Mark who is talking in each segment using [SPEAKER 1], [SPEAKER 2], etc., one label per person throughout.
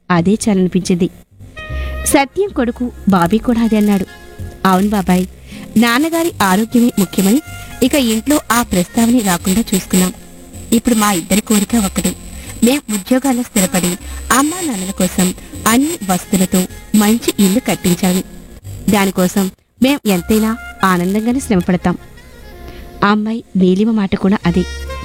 [SPEAKER 1] అదే చాలనిపించింది సత్యం కొడుకు బాబీ కూడా అదే అన్నాడు అవును బాబాయ్ నాన్నగారి ఆరోగ్యమే ముఖ్యమని ఇక ఇంట్లో ఆ ప్రస్తావన రాకుండా చూసుకున్నాం ఇప్పుడు మా ఇద్దరి కోరిక ఒకటే మేం ఉద్యోగాల్లో స్థిరపడి అమ్మా నాన్నల కోసం అన్ని వస్తువులతో మంచి ఇల్లు కట్టించాలి దానికోసం మేం ఎంతైనా ఆనందంగానే శ్రమపడతాం ఆ అమ్మాయి నీలిమ మాట కూడా అదే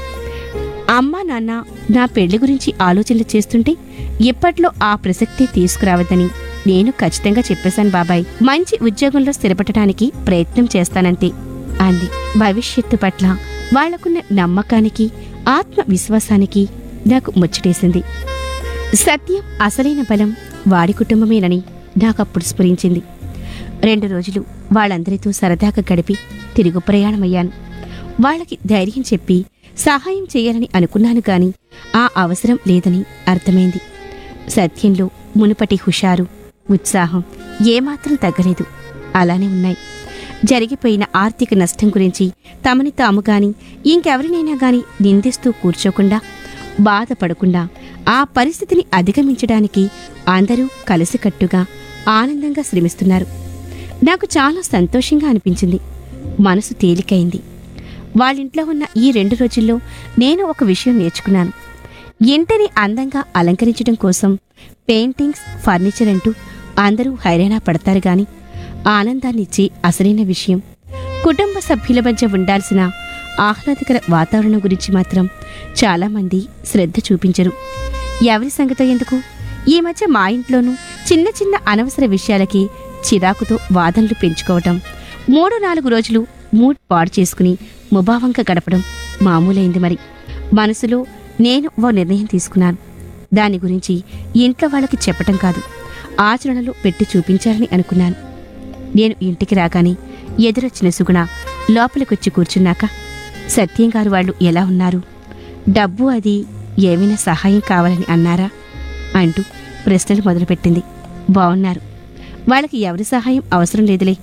[SPEAKER 1] అమ్మా నాన్న నా పెళ్లి గురించి ఆలోచనలు చేస్తుంటే ఇప్పట్లో ఆ ప్రసక్తి తీసుకురావద్దని నేను ఖచ్చితంగా చెప్పేశాను బాబాయ్ మంచి ఉద్యోగంలో స్థిరపడటానికి ప్రయత్నం చేస్తానంతే అంది భవిష్యత్తు పట్ల వాళ్లకున్న నమ్మకానికి ఆత్మవిశ్వాసానికి నాకు ముచ్చటేసింది సత్యం అసలైన బలం వాడి కుటుంబమేనని నాకప్పుడు స్ఫురించింది రెండు రోజులు వాళ్ళందరితో సరదాగా గడిపి తిరుగు ప్రయాణమయ్యాను వాళ్ళకి ధైర్యం చెప్పి సహాయం చేయాలని అనుకున్నాను గాని ఆ అవసరం లేదని అర్థమైంది సత్యంలో మునుపటి హుషారు ఉత్సాహం ఏమాత్రం తగ్గలేదు అలానే ఉన్నాయి జరిగిపోయిన ఆర్థిక నష్టం గురించి తమని తాము గాని ఇంకెవరినైనా గాని నిందిస్తూ కూర్చోకుండా బాధపడకుండా ఆ పరిస్థితిని అధిగమించడానికి అందరూ కలిసికట్టుగా ఆనందంగా శ్రమిస్తున్నారు నాకు చాలా సంతోషంగా అనిపించింది మనసు తేలికైంది వాళ్ళింట్లో ఉన్న ఈ రెండు రోజుల్లో నేను ఒక విషయం నేర్చుకున్నాను ఇంటిని అందంగా అలంకరించడం కోసం పెయింటింగ్స్ ఫర్నిచర్ అంటూ అందరూ హైరాణ పడతారు గాని ఆనందాన్నిచ్చే అసలైన విషయం కుటుంబ సభ్యుల మధ్య ఉండాల్సిన ఆహ్లాదకర వాతావరణం గురించి మాత్రం చాలామంది శ్రద్ధ చూపించరు ఎవరి సంగతో ఎందుకు ఈ మధ్య మా ఇంట్లోనూ చిన్న చిన్న అనవసర విషయాలకి చిరాకుతో వాదనలు పెంచుకోవటం మూడు నాలుగు రోజులు మూడ్ పాడు చేసుకుని ముభావంగా గడపడం మామూలైంది మరి మనసులో నేను ఓ నిర్ణయం తీసుకున్నాను దాని గురించి ఇంట్లో వాళ్ళకి చెప్పటం కాదు ఆచరణలో పెట్టి చూపించాలని అనుకున్నాను నేను ఇంటికి రాగానే ఎదురొచ్చిన సుగుణ లోపలికొచ్చి కూర్చున్నాక సత్యం గారు వాళ్ళు ఎలా ఉన్నారు డబ్బు అది ఏమైనా సహాయం కావాలని అన్నారా అంటూ ప్రశ్నలు మొదలుపెట్టింది బావున్నారు వాళ్ళకి ఎవరి సహాయం అవసరం లేదులే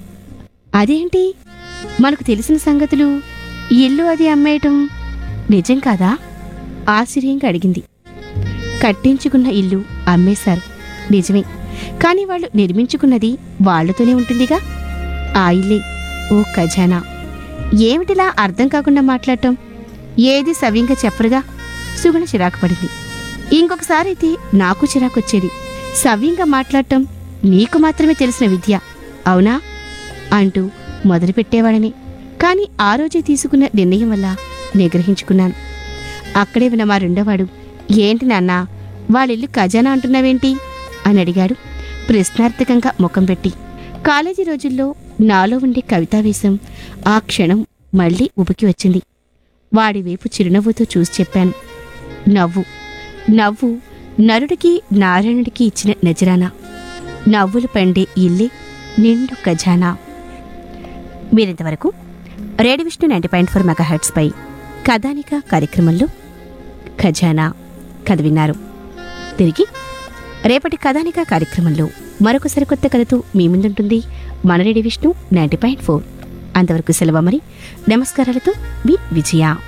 [SPEAKER 1] అదేంటి మనకు తెలిసిన సంగతులు ఇల్లు అది అమ్మేయటం నిజం కాదా ఆశ్చర్యంగా అడిగింది కట్టించుకున్న ఇల్లు అమ్మేశారు నిజమే కానీ వాళ్ళు నిర్మించుకున్నది వాళ్ళతోనే ఉంటుందిగా ఆ ఇల్లే ఓ ఖజానా ఏమిటిలా అర్థం కాకుండా మాట్లాడటం ఏది సవ్యంగా చెప్పరుగా సుగుణ చిరాకు పడింది ఇంకొకసారి అయితే నాకు చిరాకొచ్చేది సవ్యంగా మాట్లాడటం నీకు మాత్రమే తెలిసిన విద్య అవునా అంటూ మొదలుపెట్టేవాడని కానీ ఆ రోజే తీసుకున్న నిర్ణయం వల్ల నిగ్రహించుకున్నాను అక్కడే ఉన్న మా రెండోవాడు ఏంటి నాన్న వాళ్ళిల్లు ఖజానా అంటున్నావేంటి అని అడిగాడు ప్రశ్నార్థకంగా ముఖం పెట్టి కాలేజీ రోజుల్లో నాలో ఉండే కవితావేశం ఆ క్షణం మళ్ళీ ఉబికి వచ్చింది వాడి వైపు చిరునవ్వుతో చూసి చెప్పాను నవ్వు నవ్వు నరుడికి నారాయణుడికి ఇచ్చిన నజరానా నవ్వులు పండే ఇల్లే నిండు ఖజానా మీరింతవరకు radio Vishnu ninety point four మెగా పై కథానిక కార్యక్రమంలో ఖజానా కథ విన్నారు తిరిగి రేపటి కథానిక కార్యక్రమంలో మరొక సరికొత్త కథతో మీ ముందుంటుంది మన radio Vishnu ninety point four అంతవరకు సెలవు మరి నమస్కారాలతో మీ విజయ